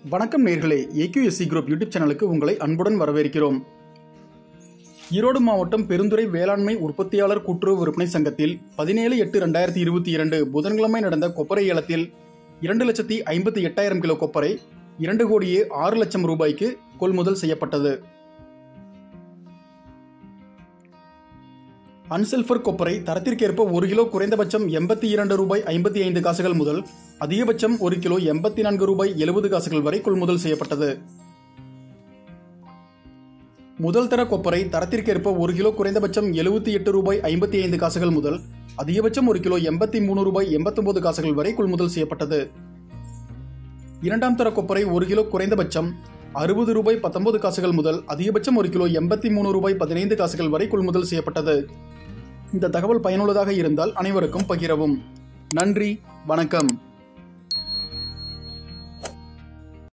வணக்கம் நேர்களே AQSC group YouTube சேனலுக்கு உங்களை அன்புடன் வரவேற்கிறோம் ஈரோடு மாவட்டம் பெருந்துறை வேளாண்மை உற்பத்தியாளர் கூட்டுறவு விற்பனை சங்கத்தில் பதினேழு எட்டு ரெண்டாயிரத்தி இருபத்தி இரண்டு புதன்கிழமை நடந்த கொப்பரை ஏலத்தில் இரண்டு லட்சத்தி ஐம்பத்தி எட்டாயிரம் கிலோ கொப்பரை இரண்டு கோடியே ஆறு லட்சம் ரூபாய்க்கு கொள்முதல் செய்யப்பட்டது அன்சல்ஃபர் கொப்பரை தரத்திற்கேற்ப ஒரு கிலோ குறைந்தபட்சம் எண்பத்தி இரண்டு ரூபாய் ஐம்பத்தி ஐந்து காசுகள் முதல் அதிகபட்சம் ஒரு கிலோ எண்பத்தி நான்கு ரூபாய் எழுபது காசுகள் வரை கொள்முதல் செய்யப்பட்டது முதல் தர கொப்பரை தரத்திற்கேற்ப ஒரு கிலோ குறைந்தபட்சம் எழுபத்தி எட்டு ரூபாய் ஐம்பத்தி ஐந்து காசுகள் முதல் அதிகபட்சம் ஒரு கிலோ எண்பத்தி மூணு ரூபாய் எண்பத்தொன்பது காசுகள் வரை கொள்முதல் செய்யப்பட்டது இரண்டாம் தர கொப்பரை ஒரு கிலோ குறைந்தபட்சம் அறுபது ரூபாய் பத்தொன்பது காசுகள் முதல் அதிகபட்சம் ஒரு கிலோ எண்பத்தி மூணு ரூபாய் பதினைந்து காசுகள் வரை கொள்முதல் செய்யப்பட்டது இந்த தகவல் பயனுள்ளதாக இருந்தால் அனைவருக்கும் பகிரவும் நன்றி வணக்கம்